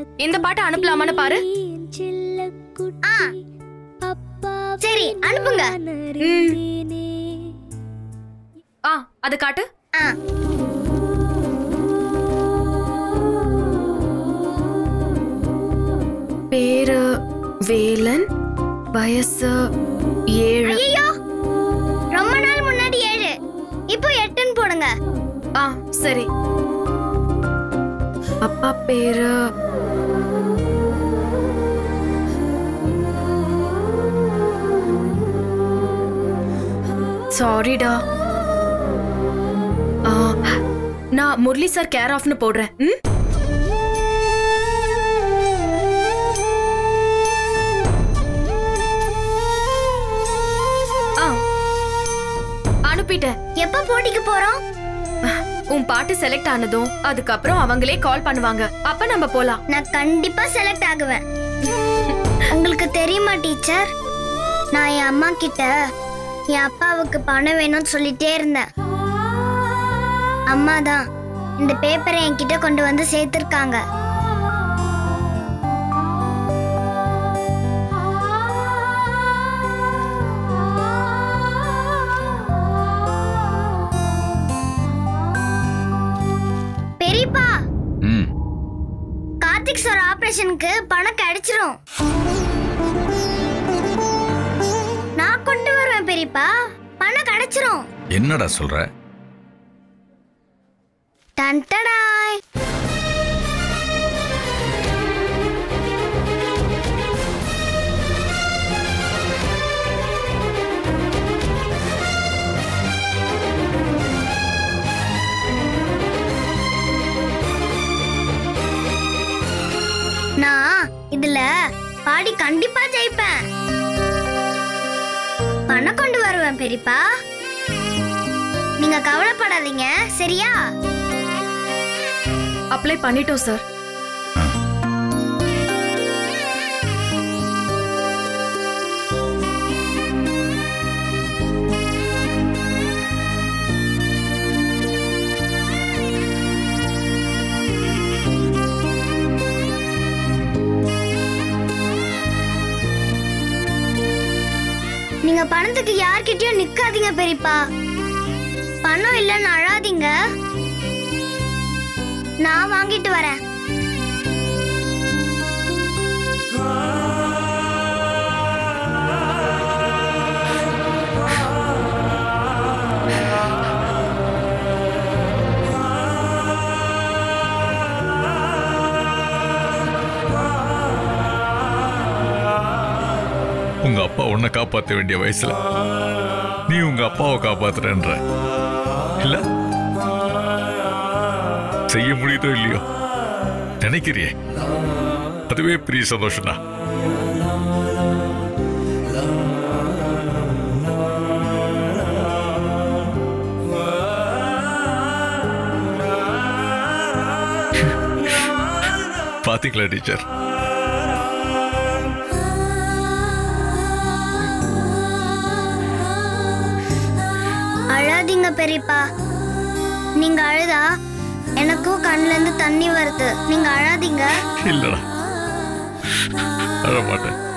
இந்த பாட்டை அனுப்பலாமான்னு பாரு ஆ சரி அனுப்புங்க ஆ அதை காட்டு ஆ பேரு வேலன் வயசு ஏழு ஐயோ ரொம்ப நாள் முன்னாடி ஏழு இப்போ எட்டுன்னு போடுங்க ஆ சரி அப்பா பேரு சாரிடா ஆ, நான் முரளி சார் கேர் ஆஃப்னு போடுறேன் ம்? ஆ அனுப்பிட்டேன் எப்ப போட்டிக்கு போறோம் உன் பாட்டு செலக்ட் ஆனதும் அதுக்கப்புறம் அவங்களே கால் பண்ணுவாங்க அப்ப நம்ம போலாம் நான் கண்டிப்பா செலக்ட் ஆகுவேன் உங்களுக்கு தெரியுமா டீச்சர் நான் என் அம்மா கிட்ட என் அப்பாவுக்கு பணம் வேணும்னு சொல்லிட்டே இருந்தேன் அம்மா தான் இந்த பேப்பரை என்கிட்ட கொண்டு வந்து சேர்த்திருக்காங்க பெரியப்பா ம் கார்த்திக் சார் ஆபரேஷனுக்கு பணம் கிடைச்சிரும் நான் கொண்டு வருவேன் பெரியப்பா பணம் கிடைச்சிரும் என்னடா சொல்ற டன்டடாய் நான் இதுல பாடி கண்டிப்பா ஜெயிப்பேன் பணம் கொண்டு வருவேன் பெரியப்பா நீங்க கவலைப்படாதீங்க சரியா அப்ளை பண்ணிட்டோம் சார் நீங்க பணத்துக்கு யார்கிட்டயும் நிக்காதீங்க பெரியப்பா பணம் இல்லைன்னு அழாதீங்க நான் வாங்கிட்டு வரேன் உங்க அப்பா உன்னை காப்பாத்த வேண்டிய வயசுல நீ உங்க அப்பாவை காப்பாத்துறன்ற இல்ல செய்ய முடியுதோ இல்லையோ நினைக்கிறியே அதுவே பெரிய சந்தோஷம்தான் பாத்தீங்களா டீச்சர் அழாதீங்க பெரியப்பா நீங்க அழுதா எனக்கும் கண்ணுல இருந்து தண்ணி வருது நீங்க அழாதீங்க இல்லடா அழ மாட்டேன்